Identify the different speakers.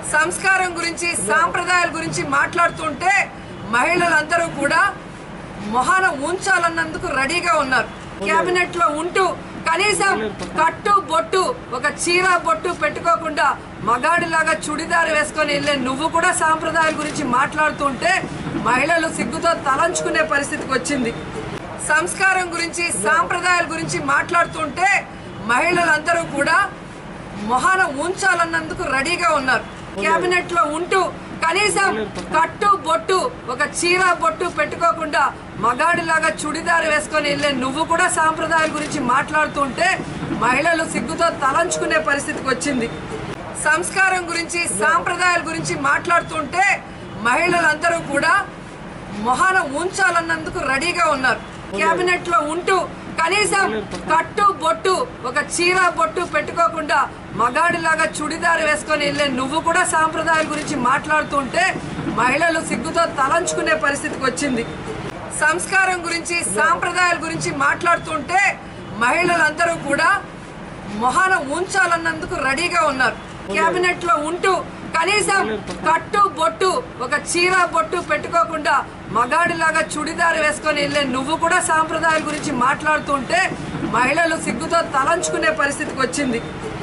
Speaker 1: సంస్కారం గురించి సాంప్రదాయాల గురించి మాట్లాడుతుంటే మహిళలందరూ కూడా మొహాన ఉంచాలన్నందుకు రెడీగా ఉన్నారు కేబినెట్ లో ఉంటూ కనీసం కట్టు బొట్టు ఒక చీర బొట్టు పెట్టుకోకుండా మగాడిలాగా చుడిదారు వేసుకొని వెళ్ళే నువ్వు కూడా సాంప్రదాయాల గురించి మాట్లాడుతుంటే మహిళలు సిగ్గుతో తలంచుకునే పరిస్థితికి వచ్చింది సంస్కారం గురించి సాంప్రదాయాల గురించి మాట్లాడుతుంటే మహిళలందరూ కూడా మొహాన ఉంచాలన్నందుకు రెడీగా ఉన్నారు కేబినెట్ లో ఉంటూ కనీసం కట్టు బొట్టు ఒక చీర బొట్టు పెట్టుకోకుండా మగాడిలాగా చుడిదారు వేసుకొని వెళ్ళే నువ్వు కూడా సాంప్రదాయాల గురించి మాట్లాడుతుంటే మహిళలు సిగ్గుతో తలంచుకునే పరిస్థితికి వచ్చింది సంస్కారం గురించి సాంప్రదాయాల గురించి మాట్లాడుతుంటే మహిళలందరూ కూడా మొహాన ఉంచాలన్నందుకు రెడీగా ఉన్నారు కేబినెట్ లో ఉంటూ కనీసం కట్టు బొట్టు ఒక చీర బొట్టు పెట్టుకోకుండా మగాడిలాగా చుడిదారు వేసుకొని వెళ్ళే నువ్వు కూడా సాంప్రదాయాల గురించి మాట్లాడుతుంటే మహిళలు సిగ్గుతో తలంచుకునే పరిస్థితికి వచ్చింది సంస్కారం గురించి సాంప్రదాయాల గురించి మాట్లాడుతుంటే మహిళలందరూ కూడా మొహాన ఉంచాలన్నందుకు రెడీగా ఉన్నారు కేబినెట్ లో ఉంటూ కనీసం కట్టు బొట్టు ఒక చీర బొట్టు పెట్టుకోకుండా మగాడిలాగా చుడిదారు వేసుకొని వెళ్ళే నువ్వు కూడా సాంప్రదాయాల గురించి మాట్లాడుతుంటే మహిళలు సిగ్గుతో తలంచుకునే పరిస్థితికి వచ్చింది